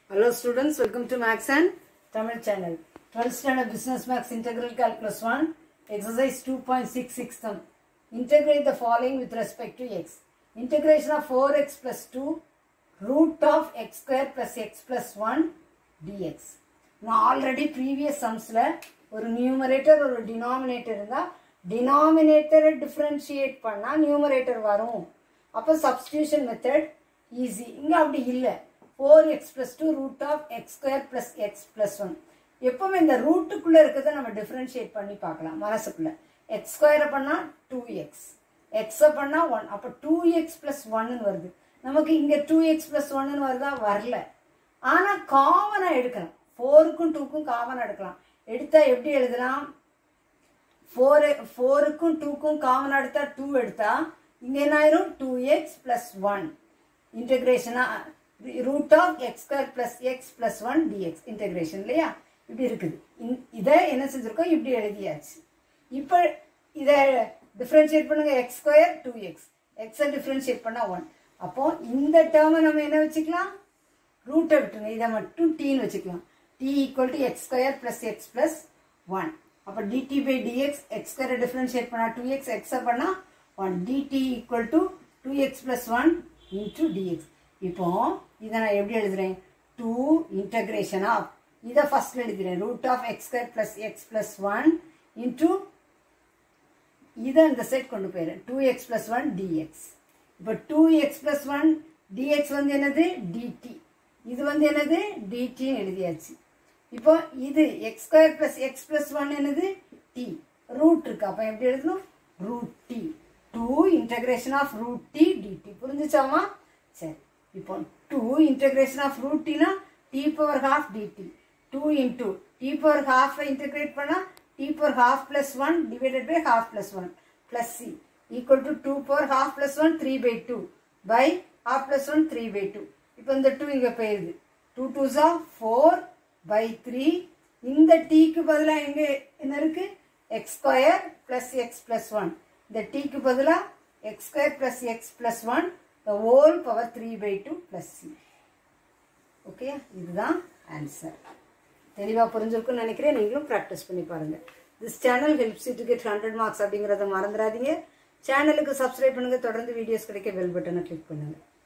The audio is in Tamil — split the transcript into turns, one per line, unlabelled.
Hello students, welcome to Max and Tamil channel. 12th standard business max integral calculus 1, exercise 2.66 thumb. Integrate the following with respect to x. Integration of 4x plus 2 root of x square plus x plus 1 dx. நான் ஆல்ரெடி ப்ரீவியஸ் சம்ஸில் ஒரு நியூமரேட்டர் ஒரு டினாமினேட்டர் இருந்தால் டினாமினேட்டரை டிஃப்ரென்ஷியேட் பண்ணால் நியூமரேட்டர் வரும் அப்போ சப்ஸ்டியூஷன் மெத்தட் ஈஸி இங்கே அப்படி இல்லை four x plus two root of x square plus x plus one எப்பவுமே இந்த ரூட்டுக்குள்ளே இருக்கிறத நம்ம டிஃப்ரென்ஷியேட் பண்ணி பார்க்கலாம் மனசுக்குள்ளே எக்ஸ் ஸ்கொயரை பண்ணால் டூ எக்ஸ் எக்ஸை பண்ணால் ஒன் அப்போ டூ எக்ஸ் ப்ளஸ் ஒன்னு வருது நமக்கு இங்கே டூ எக்ஸ் ப்ளஸ் ஒன்னு வருதா வரல ஆனால் காமனாக எடுக்கலாம் ஃபோருக்கும் டூக்கும் காமனாக எடுக்கலாம் எடுத்தா எப்படி எழுதலாம் ஃபோரு ஃபோருக்கும் டூக்கும் காமனாக எடுத்தா டூ எடுத்தா இங்கே என்ன ஆயிரும் டூ எக்ஸ் ப்ளஸ் ஒன் இன்டகிரேஷனா root of x square plus x plus one dx integration இல்லையா இப்படி இருக்குது இந்- இதை என்ன செஞ்சுருக்கோம் இப்படி எழுதியாச்சு இப்போ இதை டிஃப்ரென்ஷியேட் பண்ணுங்க எக்ஸ் ஸ்கொயர் டூ எக்ஸ் எக்ஸை டிஃப்ரென்ஷியேட் பண்ணால் ஒன் அப்போ இந்த டேர்மை நம்ம என்ன வச்சுக்கலாம் ரூட்டை விட்டுருங்க இதை மட்டும் டீன்னு வச்சுக்கலாம் t equal to x square plus x plus one அப்போ டிடி பை டிஎக்ஸ் எக்ஸ் ஸ்கொயரை டிஃப்ரென்ஷியேட் பண்ணால் டூ எக்ஸ் எக்ஸை பண்ணால் one dt equal to two x plus one into dx இப்போ இதை நான் எப்படி எழுதுறேன் டூ இன்டகிரேஷன் ஆஃப் இதை ஃபர்ஸ்ட் எழுதுறேன் root of x square plus x plus one into இதை இந்த செட் கொண்டு போயிடுறேன் two x plus one dx இப்போ two x plus one dx வந்து என்னது டிடி இது வந்து என்னது டிடின்னு எழுதியாச்சு இப்போ இது x square plus x plus one என்னது டி ரூட் இருக்கு அப்போ எப்படி எழுதணும் root t two integration of root t dt புரிஞ்சுச்சாமா சரி இப்போ டூ இன்டகிரேஷன் ஆஃப் ரூட் டினா t power half dt two into t power half integrate பண்ணால் t power half plus one divided by half plus one plus c equal to two power half plus one three by two by half plus one three by two இப்போ இந்த டூ இங்கே போயிருது டூ டூ ஜா ஃபோர் பை த்ரீ இந்த டீக்கு பதிலாக இங்கே என்ன இருக்கு x square plus x plus one இந்த டீக்கு பதிலாக x square plus x plus one the whole power three by two plus c okay இதுதான் ஆன்சர் தெளிவாக புரிஞ்சிருக்கும்னு நினைக்கிறேன் நீங்களும் ப்ராக்டிஸ் பண்ணி பாருங்கள் this channel helps to get hundred marks அப்படிங்கிறத மறந்துடாதீங்க சேனலுக்கு சப்ஸ்கிரைப் பண்ணுங்கள் தொடர்ந்து வீடியோஸ் கிடைக்க பெல் பட்டனை கிளிக் பண்ணுங்கள்